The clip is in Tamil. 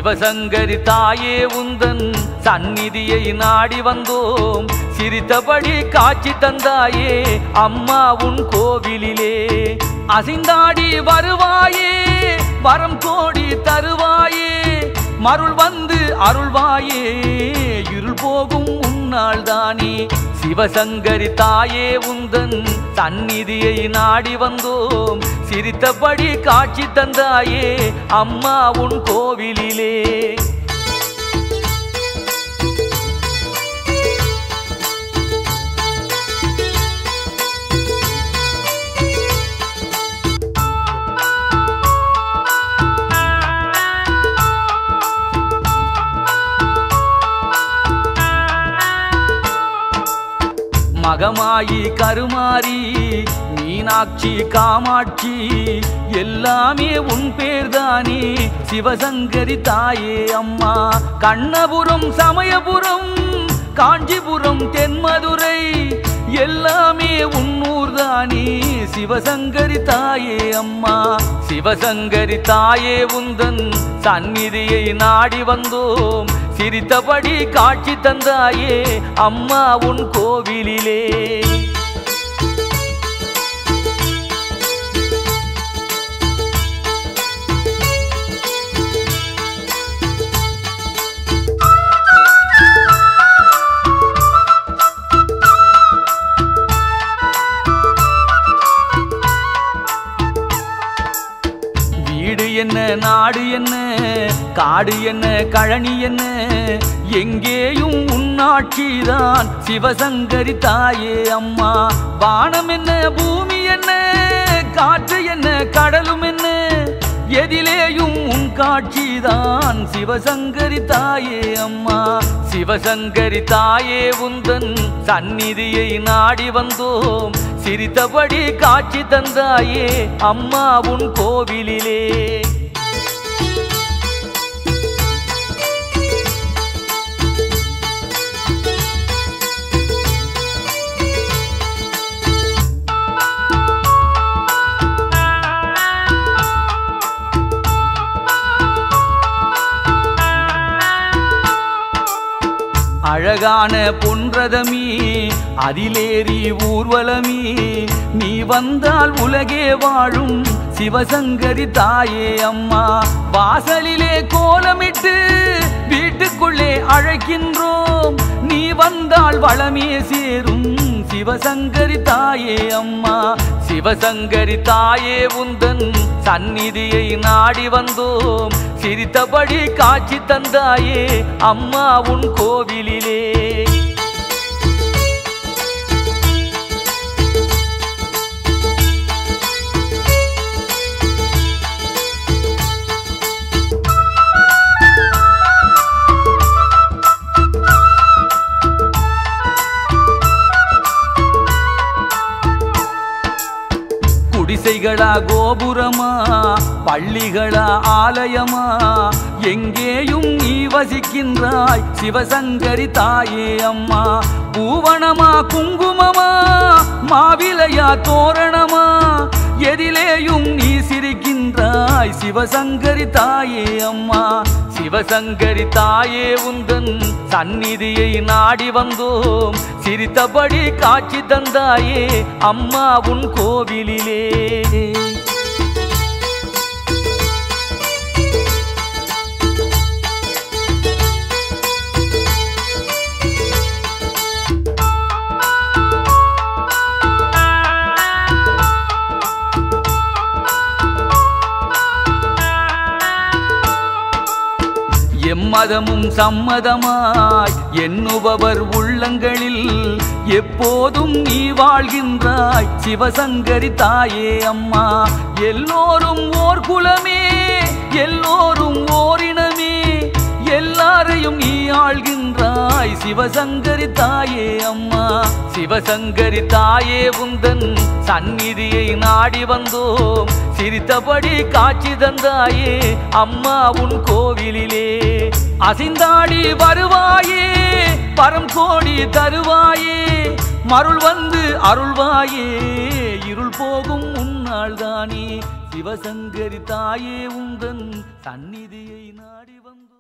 சிவசங்கரி தாயே உந்தன் சந்நிதியை நாடி வந்தோம் சிரித்தபடி காட்சி தந்தாயே அம்மா உன் கோவிலிலே அசிந்தாடி வருவாயே வரம் கோடி தருவாயே மருள் வந்து அருள்வாயே இருள் போகும் உன்னாள் தானே சிவசங்கரி தாயே உந்தன் சந்நிதியை நாடி வந்தோம் சிரித்தபடி காட்சி தந்தாயே அம்மா உன் கோவிலிலே மகமாயி கருமாரி மீனாட்சி காமாட்சி எல்லாமே உன் பேர்தானே சிவசங்கரி தாயே அம்மா கண்ணபுரம் சமயபுரம் காஞ்சிபுரம் தென்மதுரை எல்லாமே உன்னூர்தானே சிவசங்கரி தாயே அம்மா சிவசங்கரி தாயே உந்தன் சந்நிதியை நாடி வந்தோம் சிரித்தபடி காட்சி தந்தாயே அம்மா உன் கோவிலிலே வீடு என்ன நாடு என்ன காடு என்ன கழனி என்ன எங்கேயும் உன்னாட்சிதான் சிவசங்கரி தாயே அம்மா வானம் என்ன பூமி என்ன காற்று என்ன கடலும் என்ன எதிலேயும் உன் காட்சிதான் சிவசங்கரி தாயே அம்மா சிவசங்கரி தாயே உந்தன் சந்நிதியை நாடி வந்தோம் சிரித்தபடி காட்சி தந்தாயே அம்மா உன் கோவிலிலே அழகான பொன்றதமீ அதிலேறி ஊர்வலமீ நீ வந்தால் உலகே வாழும் சிவசங்கரி தாயே அம்மா வாசலிலே கோலமிட்டு வீட்டுக்குள்ளே அழைக்கின்றோம் நீ வந்தால் வளமே சேரும் சிவசங்கரி தாயே அம்மா சிவசங்கரி தாயே உந்தன் சந்நிதியை நாடி வந்தோம் சிரித்தபடி காட்சி தந்தாயே அம்மா உன் கோவிலிலே குடிசைகளா கோபுரமா பள்ளிகளா ஆலயமா எங்கேயும் நீ வசிக்கின்றாய் சிவசங்கரி தாயே அம்மா பூவனமா குங்குமமா மாவிலையா தோரணமா எதிலேயும் நீ சிரிக்கின்றாய் சிவசங்கரி தாயே அம்மா சிவசங்கரி தாயே உந்தன் சந்நிதியை நாடி வந்தோம் சிரித்தபடி காட்சி தந்தாயே அம்மா உன் கோவிலிலே எம்மதமும் சம்மதமாய் எண்ணுபவர் உள்ளங்களில் எப்போதும் நீ வாழ்கின்றாய் சிவசங்கரி தாயே அம்மா எல்லோரும் ஓர் குலமே எல்லோரும் ஓரினமே எல்லாரையும் நீ ஆள்கின்றாய் சிவசங்கரி தாயே அம்மா சிவசங்கரி தாயே உந்தன் சந்நிதியை நாடி வந்தோம் சிரித்தபடி காட்சி தந்தாயே அம்மா உன் கோவிலிலே அசிந்தாடி வருவாயே பரம் கோடி தருவாயே மருள் வந்து அருள்வாயே இருள் போகும் உன்னாள் தானே சிவசங்கரி தாயே உந்தன் சந்நிதியை நாடி வந்தோம்